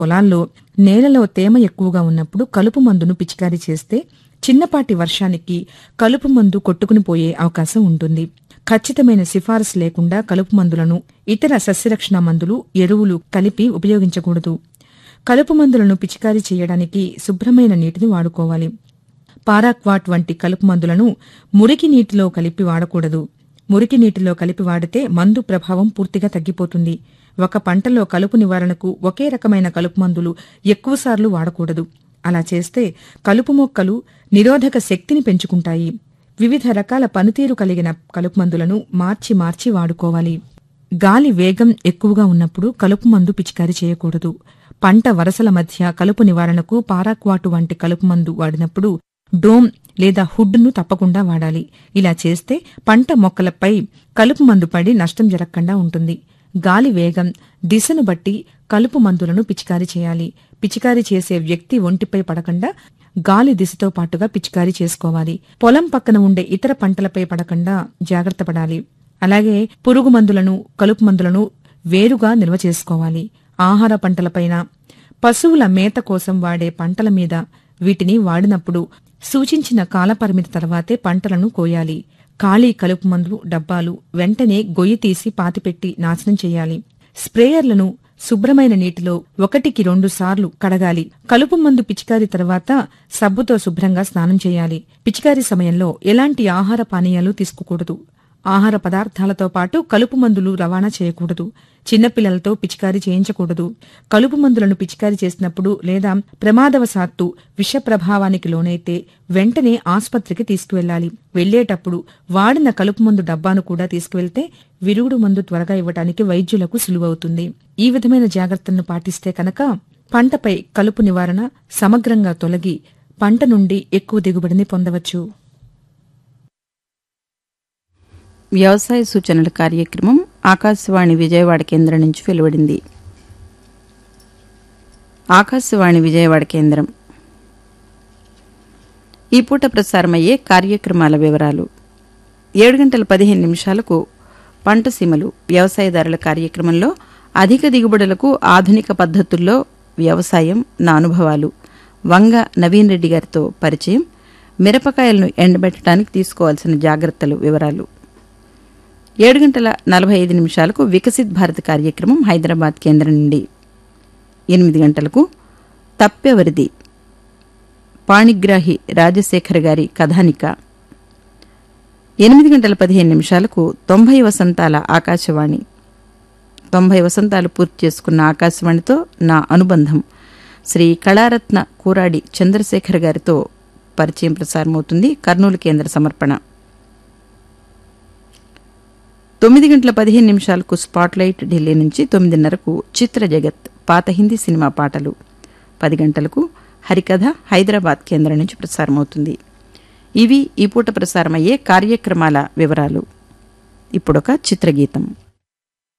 పొలాల్లో నేలలో తేమ ఎక్కువగా ఉన్నప్పుడు కలుపు మందును పిచికారీ చేస్తే చిన్నపాటి వర్షానికి కలుపు మందు కొట్టుకుని పోయే అవకాశం ఉంటుంది ఖచ్చితమైన సిఫారసు లేకుండా కలుపు మందులను ఇతర సస్యరక్షణ మందులు ఎరువులు కలిపి ఉపయోగించకూడదు కలుపు మందులను పిచికారీ చేయడానికి శుభ్రమైన నీటిని వాడుకోవాలి పారాక్వాట్ వంటి కలుపు మందులను మురికి నీటిలో కలిపి వాడకూడదు మురికి నీటిలో కలిపి వాడితే మందు ప్రభావం పూర్తిగా తగ్గిపోతుంది ఒక పంటలో కలుపు నివారణకు ఒకే రకమైన కలుపు మందులు ఎక్కువసార్లు వాడకూడదు అలా చేస్తే కలుపు మొక్కలు నిరోధక శక్తిని పెంచుకుంటాయి వివిధ రకాల పనితీరు కలిగిన కలుపు మందులను మార్చి మార్చి వాడుకోవాలి గాలి వేగం ఎక్కువగా ఉన్నప్పుడు కలుపు మందు పిచికారీ చేయకూడదు పంట వరసల మధ్య కలుపు నివారణకు పారాక్వాటు వంటి కలుపు మందు వాడినప్పుడు డోమ్ లేదా హుడ్ను తప్పకుండా వాడాలి ఇలా చేస్తే పంట మొక్కలపై కలుపు మందు పడి నష్టం జరగకుండా ఉంటుంది గాలి వేగం దిశను బట్టి కలుపు మందులను పిచికారీ చేయాలి పిచికారీ చేసే వ్యక్తి ఒంటిపై పడకుండా గాలి దిశతో పాటుగా పిచికారీ చేసుకోవాలి పొలం పక్కన ఉండే ఇతర పంటలపై పడకుండా జాగ్రత్త పడాలి అలాగే పురుగు మందులను కలుపు మందులను వేరుగా నిల్వ చేసుకోవాలి ఆహార పంటలపైన పశువుల మేత కోసం వాడే పంటల మీద వీటిని వాడినప్పుడు సూచించిన కాలపరిమితి తర్వాతే పంటలను కోయాలి ఖాళీ కలుపు మందులు డబ్బాలు వెంటనే గొయ్యి తీసి పాతిపెట్టి నాశనం చేయాలి స్ప్రేయర్లను శుభ్రమైన నీటిలో ఒకటికి రెండు సార్లు కడగాలి కలుపు మందు పిచికారీ తర్వాత సబ్బుతో శుభ్రంగా స్నానం చేయాలి పిచికారీ సమయంలో ఎలాంటి ఆహార పానీయాలు తీసుకోకూడదు ఆహార పదార్థాలతో పాటు కలుపు మందులు రవాణా చేయకూడదు చిన్నపిల్లలతో పిచికారీ చేయించకూడదు కలుపు మందులను పిచికారీ చేసినప్పుడు లేదా ప్రమాదవశాత్తు విష ప్రభావానికి లోనైతే వెంటనే ఆసుపత్రికి తీసుకువెళ్లాలి వెళ్లేటప్పుడు వాడిన కలుపు మందు డబ్బాను కూడా తీసుకువెళ్తే విరుగుడు మందు త్వరగా ఇవ్వడానికి వైద్యులకు సులువవుతుంది ఈ విధమైన జాగ్రత్తలను పాటిస్తే కనుక పంటపై కలుపు నివారణ సమగ్రంగా తొలగి పంట నుండి ఎక్కువ దిగుబడిని పొందవచ్చు వ్యవసాయ సూచనల కార్యక్రమం ఆకాశవాణి విజయవాడ కేంద్రం నుంచి వెలువడింది ఆకాశవాణి విజయవాడ కేంద్రం ఈ పూట ప్రసారమయ్యే కార్యక్రమాల వివరాలు ఏడు గంటల పదిహేను నిమిషాలకు పంట సీమలు వ్యవసాయదారుల కార్యక్రమంలో అధిక దిగుబడులకు ఆధునిక పద్ధతుల్లో వ్యవసాయం నా అనుభవాలు వంగ నవీన్ రెడ్డి గారితో పరిచయం మిరపకాయలను ఎండబెట్టడానికి తీసుకోవాల్సిన జాగ్రత్తలు వివరాలు ఏడు గంటల నలభై ఐదు నిమిషాలకు వికసిత్ భారత్ కార్యక్రమం హైదరాబాద్ కేంద్రం నుండి ఎనిమిది గంటలకు తప్పెవరిది పాణిగ్రాహి రాజశేఖర్ గారి కథానిక ఎనిమిది గంటల పదిహేను నిమిషాలకు తొంభై వసంతాల ఆకాశవాణి తొంభై వసంతాలు పూర్తి చేసుకున్న ఆకాశవాణితో నా అనుబంధం శ్రీ కళారత్న కూరాడి చంద్రశేఖర్ గారితో పరిచయం ప్రసారమవుతుంది కర్నూలు కేంద్ర సమర్పణ తొమ్మిది గంటల పదిహేను నిమిషాలకు స్పాట్లైట్ ఢిల్లీ నుంచి తొమ్మిదిన్నరకు చిత్ర జగత్ పాత హిందీ సినిమా పాటలు పది గంటలకు హరికథ హైదరాబాద్ కేంద్రం నుంచి ప్రసారమవుతుంది ఇవి ఈ పూట ప్రసారమయ్యే కార్యక్రమాల వివరాలు ఇప్పుడొక చిత్రగీతం